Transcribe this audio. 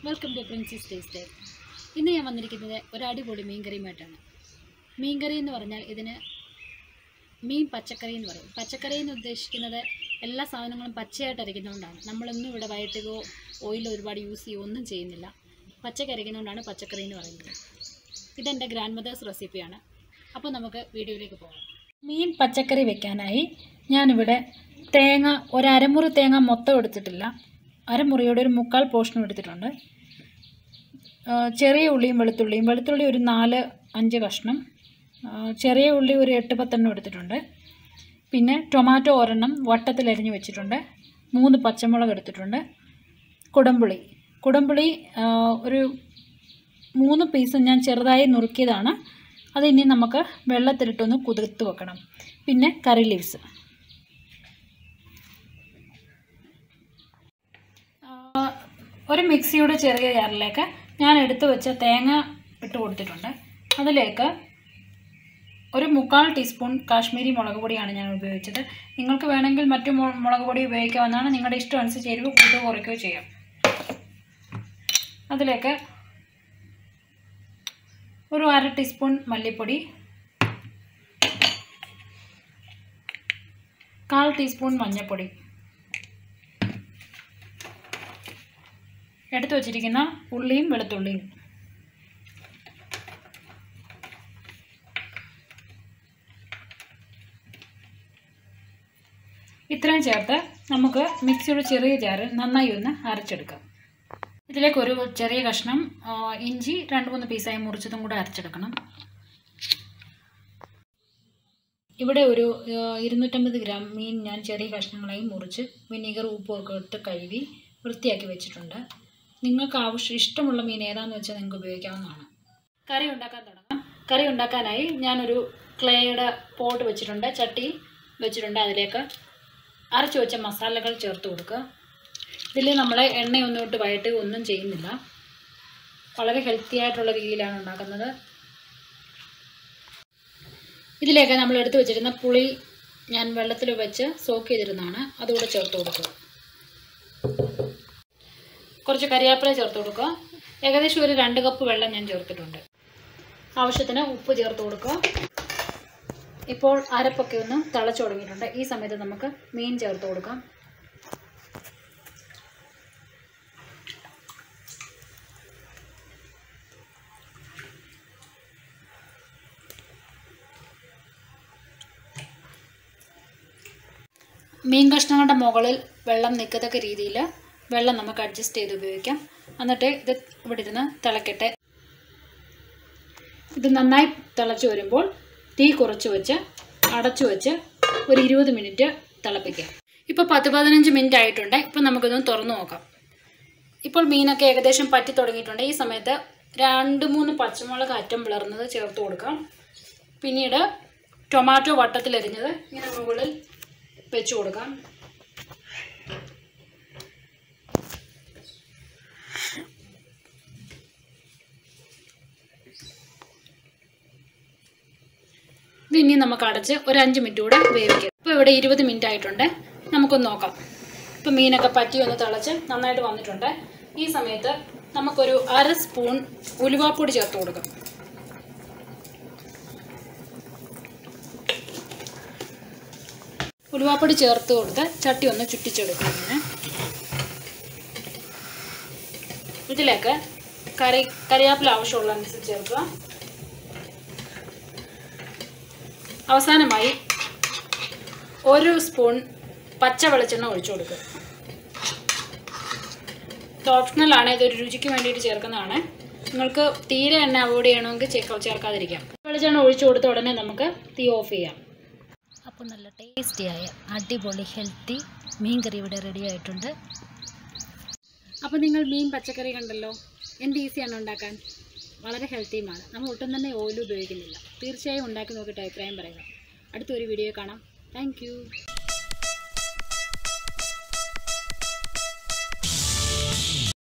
welcome to പ്രിൻസിസ് taste ഇന്ന് ഞാൻ വന്നിരിക്കുന്നത് ഒരു അടിപൊളി മീൻകറിയുമായിട്ടാണ് മീൻകറി എന്ന് പറഞ്ഞാൽ ഇതിന് മീൻ പച്ചക്കറി എന്ന് പറയും പച്ചക്കറി എന്ന് ഉദ്ദേശിക്കുന്നത് എല്ലാ സാധനങ്ങളും പച്ചയായിട്ട് അരയ്ക്കുന്നതുകൊണ്ടാണ് നമ്മളൊന്നും ഇവിടെ വയറ്റുകയോ ഓയിൽ ഒരുപാട് യൂസ് ചെയ്യുകയോ ഒന്നും ചെയ്യുന്നില്ല പച്ചക്ക് അരയ്ക്കുന്നതുകൊണ്ടാണ് പച്ചക്കറി എന്ന് പറയുന്നത് ഇതെൻ്റെ ഗ്രാൻഡ് മദേഴ്സ് റെസിപ്പിയാണ് അപ്പോൾ നമുക്ക് വീഡിയോയിലേക്ക് പോകാം മീൻ പച്ചക്കറി വെക്കാനായി ഞാനിവിടെ തേങ്ങ ഒരു അരമുറി തേങ്ങ മൊത്തം എടുത്തിട്ടില്ല അരമുറിയുടെ ഒരു മുക്കാൽ പോർഷനും എടുത്തിട്ടുണ്ട് ആ, ചെറിയ ഉള്ളിയും വെളുത്തുള്ളിയും വെളുത്തുള്ളി ഒരു നാല് അഞ്ച് കഷ്ണം ആ, ചെറിയ ഉള്ളി ഒരു എട്ട് പത്തെണ്ണം എടുത്തിട്ടുണ്ട് പിന്നെ ടൊമാറ്റോ ഒരെണ്ണം വട്ടത്തിലരിഞ്ഞ് വെച്ചിട്ടുണ്ട് മൂന്ന് പച്ചമുളക് എടുത്തിട്ടുണ്ട് കുടംപുളി കുടംപുളി ആ, ഒരു മൂന്ന് പീസ് ഞാൻ ചെറുതായി നുറുക്കിയതാണ് അത് ഇനി നമുക്ക് വെള്ളത്തിലിട്ടൊന്ന് കുതിർത്ത് വെക്കണം പിന്നെ കറി ലീവ്സ് ഒരു മിക്സിയുടെ ചെറിയ ജാറിലേക്ക് ഞാൻ എടുത്തു വെച്ച തേങ്ങ ഇട്ട് കൊടുത്തിട്ടുണ്ട് അതിലേക്ക് ഒരു മുക്കാൽ ടീസ്പൂൺ കാശ്മീരി മുളക് പൊടിയാണ് ഞാൻ ഉപയോഗിച്ചത് നിങ്ങൾക്ക് വേണമെങ്കിൽ മറ്റു മു- മുളക് പൊടി ഉപയോഗിക്കാവുന്നതാണ് നിങ്ങളുടെ ഇഷ്ടം അനുസരിച്ച് എരിവ് കൂട്ടുകയോ കുറയ്ക്കുകയോ ചെയ്യാം അതിലേക്ക് ഒരു അര ടീസ്പൂൺ മല്ലിപ്പൊടി കാൽ ടീസ്പൂൺ മഞ്ഞൾപ്പൊടി എടുത്തു വച്ചിരിക്കുന്ന ഉള്ളിയും വെളുത്തുള്ളിയും ഇത്രയും ചേർത്ത് നമുക്ക് മിക്സിയുടെ ചെറിയ ജാറിൽ നന്നായി ഒന്ന് അരച്ചെടുക്കാം ഇതിലേക്ക് ഒരു ചെറിയ കഷ്ണം ആ, ഇഞ്ചി രണ്ട് മൂന്ന് പീസായി മുറിച്ചതും കൂടെ അരച്ചെടുക്കണം ഇവിടെ ഒരു ആ, ഇരുന്നൂറ്റമ്പത് ഗ്രാം മീൻ ഞാൻ ചെറിയ കഷ്ണങ്ങളായി മുറിച്ച് വിനീഗർ ഉപ്പും ഒക്കെ ഇട്ട് കഴുകി വൃത്തിയാക്കി വെച്ചിട്ടുണ്ട് നിങ്ങൾക്ക് ആവശ്യം ഇഷ്ടമുള്ള മീൻ ഏതാണെന്ന് വെച്ചാൽ നിങ്ങൾക്ക് ഉപയോഗിക്കാവുന്നതാണ് കറി ഉണ്ടാക്കാൻ തുടങ്ങാം കറി ഉണ്ടാക്കാനായി ഞാനൊരു ക്ലേയുടെ പോട്ട് വെച്ചിട്ടുണ്ട് ചട്ടി വെച്ചിട്ടുണ്ട് അതിലേക്ക് അരച്ചു വെച്ച മസാലകൾ ചേർത്ത് കൊടുക്കുക ഇതിൽ നമ്മൾ എണ്ണയൊന്നും ഇട്ട് വയറ്റ് ഒന്നും ചെയ്യുന്നില്ല വളരെ ഹെൽത്തി ആയിട്ടുള്ള രീതിയിലാണ് ഉണ്ടാക്കുന്നത് ഇതിലേക്ക് നമ്മൾ എടുത്തു വെച്ചിരുന്ന പുളി ഞാൻ വെള്ളത്തിൽ വെച്ച് സോക്ക് ചെയ്തിരുന്നതാണ് അതുകൂടെ ചേർത്ത് കൊടുക്കുക കുറച്ച് കരിയാപ്പില ചേർത്ത് കൊടുക്കുക ഏകദേശം ഒരു രണ്ട് കപ്പ് വെള്ളം ഞാൻ ചേർത്തിട്ടുണ്ട് ആവശ്യത്തിന് ഉപ്പ് ചേർത്ത് കൊടുക്കുക ഇപ്പോൾ അരപ്പൊക്കെ ഒന്ന് തിളച്ചു തുടങ്ങിയിട്ടുണ്ട് ഈ സമയത്ത് നമുക്ക് മീൻ ചേർത്ത് കൊടുക്കാം മീൻ കഷ്ണങ്ങളുടെ മുകളിൽ വെള്ളം നിൽക്കത്തക്ക രീതിയിൽ വെള്ളം നമുക്ക് അഡ്ജസ്റ്റ് ചെയ്ത് ഉപയോഗിക്കാം എന്നിട്ട് ഇത് ഇവിടെ ഇരുന്ന് തിളക്കട്ടെ ഇത് നന്നായി തിളച്ച് വരുമ്പോൾ തീ കുറച്ച് വെച്ച് അടച്ചു വെച്ച് ഒരു ഇരുപത് മിനിറ്റ് തിളപ്പിക്കാം ഇപ്പോൾ പത്ത് പതിനഞ്ച് മിനിറ്റ് ആയിട്ടുണ്ട് ഇപ്പോൾ നമുക്കിതൊന്ന് തുറന്നു നോക്കാം ഇപ്പോൾ മീനൊക്കെ ഏകദേശം പറ്റി തുടങ്ങിയിട്ടുണ്ട് ഈ സമയത്ത് രണ്ട് മൂന്ന് പച്ചമുളക് അറ്റം പിളർന്നത് ചേർത്ത് കൊടുക്കാം പിന്നീട് ടൊമാറ്റോ വട്ടത്തിലരിഞ്ഞത് ഇങ്ങനെ മുകളിൽ വെച്ച് കൊടുക്കാം ഇത് ഇനി നമുക്ക് അടച്ച് ഒരു അഞ്ച് മിനിറ്റ് കൂടെ വേവിക്കാം ഇപ്പോൾ ഇവിടെ ഇരുപത് മിനിറ്റ് ആയിട്ടുണ്ട് നമുക്കൊന്ന് നോക്കാം ഇപ്പോൾ മീനൊക്കെ പറ്റി ഒന്ന് തിളച്ച് നന്നായിട്ട് വന്നിട്ടുണ്ട് ഈ സമയത്ത് നമുക്കൊരു അര സ്പൂൺ ഉലുവാപ്പൊടി ചേർത്ത് കൊടുക്കാം ഉലുവാപ്പൊടി ചേർത്ത് കൊടുത്ത് ചട്ടി ഒന്ന് ചുറ്റിച്ചെടുക്കാം ഇങ്ങനെ ഇതിലേക്ക് കറി കറിവേപ്പില ആവശ്യമുള്ള അനുസരിച്ച് ചേർക്കുക അവസാനമായി ഒരു സ്പൂൺ പച്ച വെളിച്ചെണ്ണ ഒഴിച്ചു കൊടുക്കുക ഇത് ഓപ്ഷണലാണ് ഇതൊരു രുചിക്ക് വേണ്ടിയിട്ട് ചേർക്കുന്നതാണ് നിങ്ങൾക്ക് തീരെ എണ്ണ അവോയ്ഡ് ചെയ്യണമെങ്കിൽ ചേർക്ക- ചേർക്കാതിരിക്കാം വെളിച്ചെണ്ണ ഒഴിച്ചു കൊടുത്ത ഉടനെ നമുക്ക് തീ ഓഫ് ചെയ്യാം അപ്പോൾ നല്ല ടേസ്റ്റിയായ അടിപൊളി ഹെൽത്തി മീൻ കറി ഇവിടെ റെഡി ആയിട്ടുണ്ട് അപ്പോൾ നിങ്ങൾ മീൻ പച്ചക്കറി കണ്ടല്ലോ എന്ത് ഈസിയാണ് ഉണ്ടാക്കാൻ വളരെ ഹെൽത്തിയുമാണ് നമ്മൾ ഒട്ടും തന്നെ ഓയിൽ ഉപയോഗിക്കുന്നില്ല തീർച്ചയായും ഉണ്ടാക്കി നോക്കിയിട്ട് അഭിപ്രായം പറയുക അടുത്തൊരു വീഡിയോ കാണാം താങ്ക്